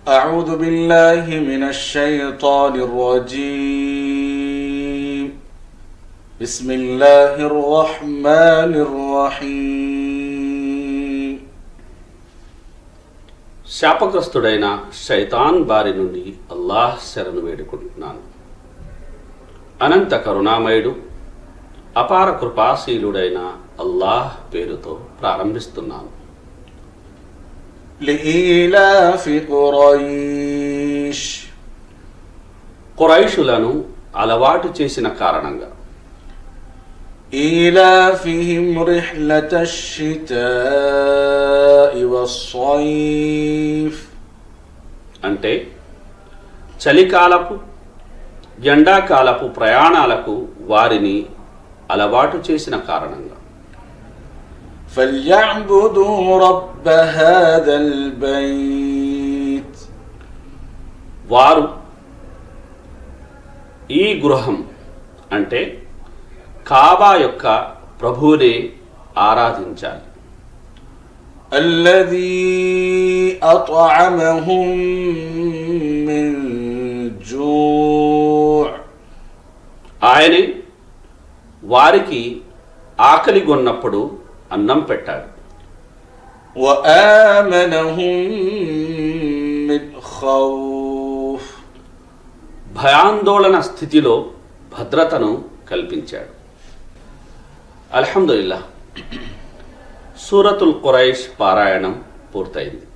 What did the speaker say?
أعوذ بالله من الشيطان الرجيم بسم الله الرحمن الرحيم శాపగ్రస్తుడైన శైతాన్ బారి నుండి అల్లాహ్ శరణు వేడుకుంటున్నాను అనంత కరుణామయుడు అపార కృపాశీలుడైన అల్లాహ్ పేరుతో ప్రారంభిస్తున్నాను لإيلاف قريش కురైషులను అలవాటు చేసిన కారణంగా إيلافهم رحلة الشتاء والصيف అంటే చలికాలపు ఎండాకాలపు ప్రయాణాలకు వారిని అలవాటు చేసిన కారణంగా فليعبدوا رب هذا البيت వారు ఈ గృహం అంటే కాబా యొక్క ప్రభువునే ఆరాధించాలి الذي أطعمهم من جوع ఆయనే వారికి ఆకలి కొన్నప్పుడు అన్నం పెట్టాడు وآمنهم من خوف భయాందోళన స్థితిలో భద్రతను కల్పించాడు అల్హమ్దుల్లా సూరతుల్ ఖురైష్ పారాయణం పూర్తయింది